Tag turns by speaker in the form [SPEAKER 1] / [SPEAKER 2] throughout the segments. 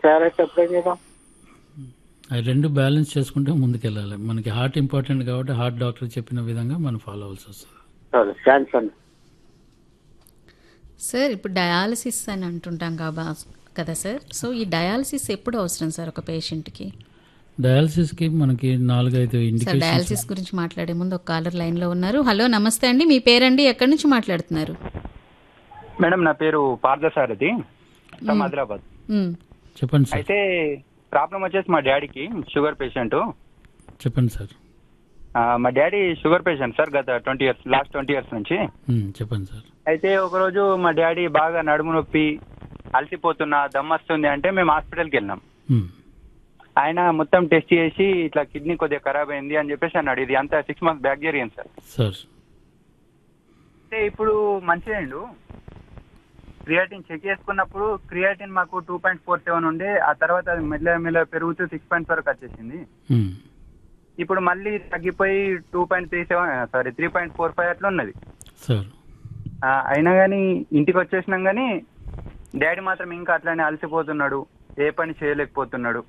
[SPEAKER 1] Tablets ఎప్పుడేం చేద్దాం
[SPEAKER 2] అవి రెండు బ్యాలెన్స్ చేసుకుంటే ముందుకెళ్ళాలి మనకి హార్ట్ ఇంపార్టెంట్ కాబట్టి హార్ట్ డాక్టర్ చెప్పిన విధంగా మనం ఫాలో అవ్వాల్సి వస్తుంది
[SPEAKER 1] సరే థ్యాంక్స్ అండి
[SPEAKER 3] సార్ ఇప్పుడు డయాలసిస్ అని అంటుంటాం కాబా కదా సార్ సో ఈ డయాలసిస్ ఎప్పుడు అవసరం సార్ ఒక పేషెంట్కి
[SPEAKER 2] డయాలసిస్కి మనకి నాలుగైదు
[SPEAKER 3] సార్
[SPEAKER 2] ఇండికేషన్
[SPEAKER 3] డయాలసిస్ గురించి మాట్లాడే ముందు ఒక కాలర్ లైన్లో ఉన్నారు హలో నమస్తే అండి మీ పేరండి ఎక్కడి నుంచి మాట్లాడుతున్నారు
[SPEAKER 4] మేడం నా పేరు పార్థసారథి ఫ్రమ్ హైదరాబాద్
[SPEAKER 3] మ్,
[SPEAKER 2] చెప్పండి సార్
[SPEAKER 4] అయితే ప్రాబ్లం వచ్చేసి మా డాడీకి షుగర్ పేషెంట్
[SPEAKER 2] చెప్పండి సార్
[SPEAKER 4] మా డాడీ షుగర్ పేషెంట్ సార్ గత twenty years last twenty years నుంచి
[SPEAKER 2] ఉమ్, చెప్పండి సార్
[SPEAKER 4] అయితే ఒకరోజు మా డాడీ బాగా నడుము నొప్పి అలసిపోతున్నా దమ్మొస్తుంది అంటే మేము హాస్పిటల్కి వెళ్ళినాం
[SPEAKER 2] ఉమ్,
[SPEAKER 4] ఆయన మొత్తం టెస్ట్ చేసి ఇట్లా కిడ్నీ కొద్దిగా ఖరాబ్ అయింది అని చెప్పేసి అన్నాడు ఇది అంతా సిక్స్ మంత్స్ బ్యాక్ జరిగింది సార్
[SPEAKER 2] సార్
[SPEAKER 4] అయితే ఇప్పుడు మంచిదండు క్రియాటిన్ చెక్ చేసుకున్నప్పుడు క్రియాటిన్ మాకు టూ పాయింట్ ఫోర్ సెవెన్ ఉండే ఆ తర్వాత అది మెల్ల మెల్ల పెరుగుతూ సిక్స్ పాయింట్ వరకు వచ్చేసింది
[SPEAKER 2] ఉమ్,
[SPEAKER 4] ఇప్పుడు మళ్ళీ తగ్గిపోయి two point three seven sorry three point four five అట్లా ఉన్నది
[SPEAKER 2] సార్
[SPEAKER 4] ఆ, అయినా కానీ ఇంటికి వచ్చేసినాం కానీ డాడీ మాత్రం ఇంకా అట్లానే అలసిపోతున్నాడు ఏ పని చేయలేకపోతున్నాడు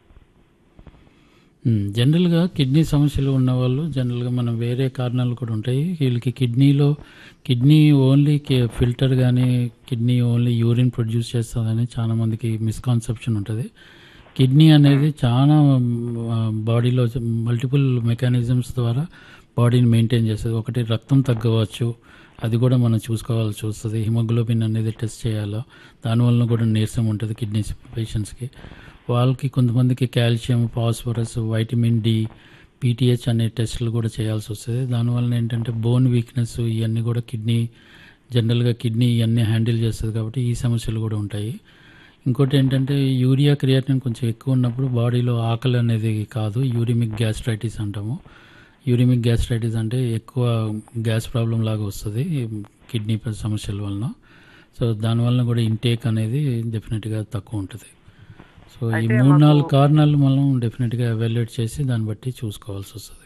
[SPEAKER 2] ఉమ్, జనరల్గా కిడ్నీ సమస్యలు ఉన్న వాళ్ళు జనరల్గా మనం వేరే కారణాలు కూడా ఉంటాయి వీళ్ళకి కిడ్నీలో కిడ్నీ ఓన్లీ కి- ఫిల్టర్ కానీ కిడ్నీ ఓన్లీ యూరిన్ ప్రొడ్యూస్ చేస్తుందని చాలా మందికి మిస్కాన్సెప్షన్ ఉంటుంది కిడ్నీ అనేది చాలా ఆ, బాడీలో మల్టిపుల్ మెకానిజమ్స్ ద్వారా బాడీని మెయింటైన్ చేస్తుంది ఒకటి రక్తం తగ్గవచ్చు అది కూడా మనం చూసుకోవాల్సి వస్తుంది హిమోగ్లోబిన్ అనేది టెస్ట్ చేయాలో దానివల్ల కూడా నీరసం ఉంటుంది కిడ్నీ పేషెంట్స్కి వాళ్ళకి కొంతమందికి calcium phosphorus vitamin D PTH అనే టెస్టులు కూడా చేయాల్సి వస్తుంది దానివల్ల ఏంటంటే బోన్ వీక్నెస్ ఇవన్నీ కూడా కిడ్నీ జనరల్గా కిడ్నీ ఇవన్నీ హ్యాండిల్ చేస్తుంది కాబట్టి ఈ సమస్యలు కూడా ఉంటాయి ఇంకోటి ఏంటంటే యూరియా క్రియాటిన్ కొంచెం ఎక్కువ ఉన్నప్పుడు బాడీలో ఆకలి అనేది కాదు యూరిమిక్ గ్యాస్ట్రైటిస్ అంటాము యూరిమిక్ గ్యాస్ట్రైటిస్ అంటే ఎక్కువ గ్యాస్ ప్రాబ్లం లాగా వస్తుంది కిడ్నీ సమస్యల వలన సో దానివల్ల కూడా ఇంటేక్ అనేది డెఫినెట్గా తక్కువ ఉంటుంది సో ఈ
[SPEAKER 4] అయితే
[SPEAKER 2] మూడు
[SPEAKER 4] మాకు-
[SPEAKER 2] నాలుగు కారణాలు మనం డెఫినెట్గా ఎవాల్యుయేట్ చేసి దాన్ని బట్టి చూసుకోవాల్సి వస్తుంది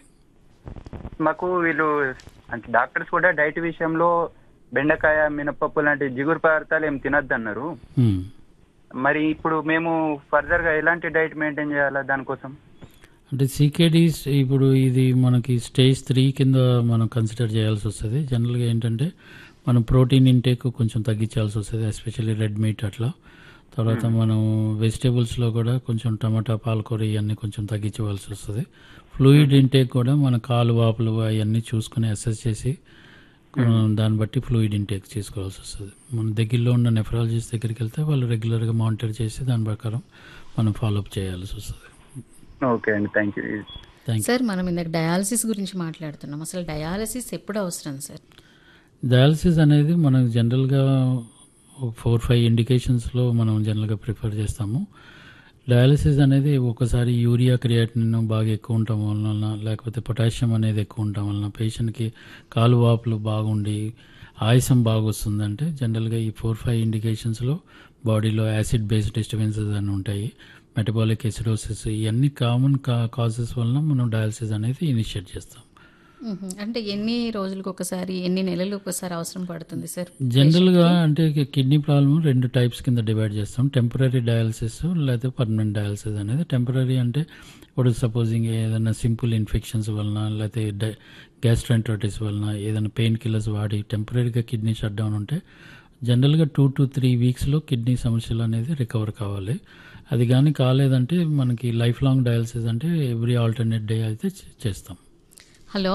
[SPEAKER 4] మాకు వీళ్ళు అంటే డాక్టర్స్ కూడా డైట్ విషయంలో బెండకాయ మినపప్పు లాంటి జిగురు పదార్థాలు ఏం తినద్దు అన్నారు
[SPEAKER 2] మ్మ్.
[SPEAKER 4] మరి ఇప్పుడు మేము ఫర్దర్ గా ఎలాంటి డైట్ మెయింటైన్ చేయాలా దానికోసం
[SPEAKER 2] అంటే సీకేడీస్ ఇప్పుడు ఇది మనకి స్టేజ్ త్రీ కింద మనం కన్సిడర్ చేయాల్సి వస్తుంది జనరల్గా ఏంటంటే మనం ప్రోటీన్ ఇంటేక్ కొంచెం తగ్గించాల్సి వస్తుంది ఎస్పెషల్లీ రెడ్ మీట్ అట్లా తర్వాత మనం వెజిటేబుల్స్లో కూడా కొంచెం టమాటా పాలకూర ఇవన్నీ కొంచెం తగ్గించవలసి వస్తుంది ఫ్లూయిడ్ ఇంటేక్ కూడా మన కాలు వాపులు అవన్నీ చూసుకుని అసెస్ చేసి మనం దాన్ని బట్టి ఫ్లూయిడ్ ఇంటేక్ చేసుకోవాల్సి వస్తుంది మన దగ్గరలో ఉన్న నెఫ్రాలజిస్ట్ దగ్గరికి వెళ్తే వాళ్ళు రెగ్యులర్గా మానిటర్ చేసి దాని ప్రకారం మనం ఫాలోఅప్ చేయాల్సి వస్తుంది
[SPEAKER 4] ఓకే అండి థ్యాంక్ యూ
[SPEAKER 2] థ్యాంక్
[SPEAKER 3] సార్ మనం ఇందాక డయాలసిస్ గురించి మాట్లాడుతున్నాం అసలు డయాలసిస్ ఎప్పుడు అవసరం సార్
[SPEAKER 2] డయాలసిస్ అనేది మనం జనరల్గా ఫోర్ ఫైవ్ ఇండికేషన్స్లో మనం జనరల్గా ప్రిఫర్ చేస్తాము డయాలసిస్ అనేది ఒకసారి యూరియా క్రియాటిన్ బాగా ఎక్కువ ఉండటం వలన లేకపోతే పొటాషియం అనేది ఎక్కువ ఉండటం వలన పేషెంట్కి కాలు వాపులు బాగుండి ఆయాసం బాగా వస్తుందంటే జనరల్గా ఈ ఫోర్ ఫైవ్ ఇండికేషన్స్లో బాడీలో యాసిడ్ బేస్డ్ డిస్టర్బెన్సెస్ అని ఉంటాయి మెటబాలిక్ ఎసిడోసిస్ ఇవన్నీ కామన్ కా కాజెస్ వలన మనం డయాలసిస్ అనేది ఇనిషియేట్ చేస్తాం
[SPEAKER 3] మ్మ్. అంటే ఎన్ని రోజులకు ఒకసారి ఎన్ని నెలలకు ఒకసారి అవసరం పడుతుంది సార్
[SPEAKER 2] జనరల్గా అంటే కిడ్నీ ప్రాబ్లమ్ రెండు టైప్స్ కింద డివైడ్ చేస్తాం టెంపరీ డయాలసిస్ లేకపోతే పర్మనెంట్ డయాలసిస్ అనేది టెంపరీ అంటే ఇప్పుడు సపోజింగ్ ఏదైనా సింపుల్ ఇన్ఫెక్షన్స్ వలన లేకపోతే గ్యాస్ట్రైంట్రైటిస్ వలన ఏదైనా పెయిన్ కిల్లర్స్ వాడి టెంపరీగా కిడ్నీ షట్ డౌన్ ఉంటే జనరల్గా టూ టు త్రీ వీక్స్లో కిడ్నీ సమస్యలు అనేది రికవర్ కావాలి అది కానీ కాలేదంటే మనకి లైఫ్ లాంగ్ డయాలసిస్ అంటే ఎవ్రీ ఆల్టర్నేట్ డే అయితే చే- చేస్తాం
[SPEAKER 3] హలో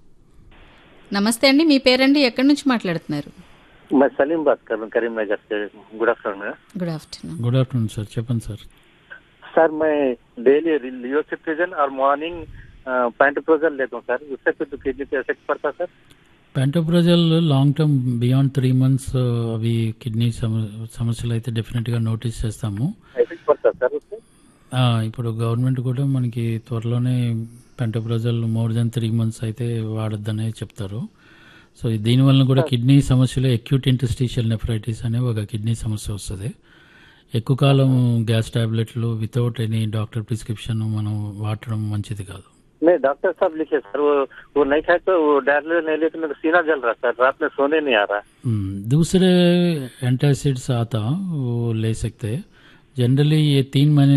[SPEAKER 3] నమస్తే అండి మీ పేరండి ఎక్కడి నుంచి మాట్లాడుతున్నారు
[SPEAKER 1] मैं सलीम बात कर रहा हूँ करीमनगर से good afternoon
[SPEAKER 3] good afternoon
[SPEAKER 2] good afternoon sir చెప్పండి సార్
[SPEAKER 1] सर मैं डेली लियोसिट्रिजन और मॉर्निंग पैंटोप्रोजल लेता हूँ सर उससे फिर किडनी पे इफेक्ट पड़ता sir
[SPEAKER 2] pantoprazole long term beyond three months అవి కిడ్నీ సమస్యలు అయితే డెఫినెట్గా నోటీస్ చేస్తాము
[SPEAKER 1] इफेक्ट पड़ता सर उससे
[SPEAKER 2] ఆ, ఇప్పుడు గవర్నమెంట్ కూడా మనకి త్వరలోనే pantoprazole more than three months అయితే వాడొద్దనే చెప్తారు సో దీనివల్ల కూడా కిడ్నీ సమస్యలు అక్యూట్ ఇంటెస్టిషియల్ నెఫ్రైటిస్ అనే ఒక కిడ్నీ సమస్య వస్తుంది ఎక్కువ కాలం గ్యాస్ టాబ్లెట్లు వితౌట్ ఎనీ డాక్టర్ ప్రిస్క్రిప్షన్ మనం వాడటం మంచిది కాదు
[SPEAKER 1] नहीं डॉक्टर साहब लिखे सर वो वो नहीं खाए तो वो डायरिया नहीं लेते मेरा सीना जल रहा सर रात में सोने नहीं आ रहा
[SPEAKER 2] हम्म, दूसरे एंटासिड्स आता वो ले सकते हैं जनरली ये तीन महीने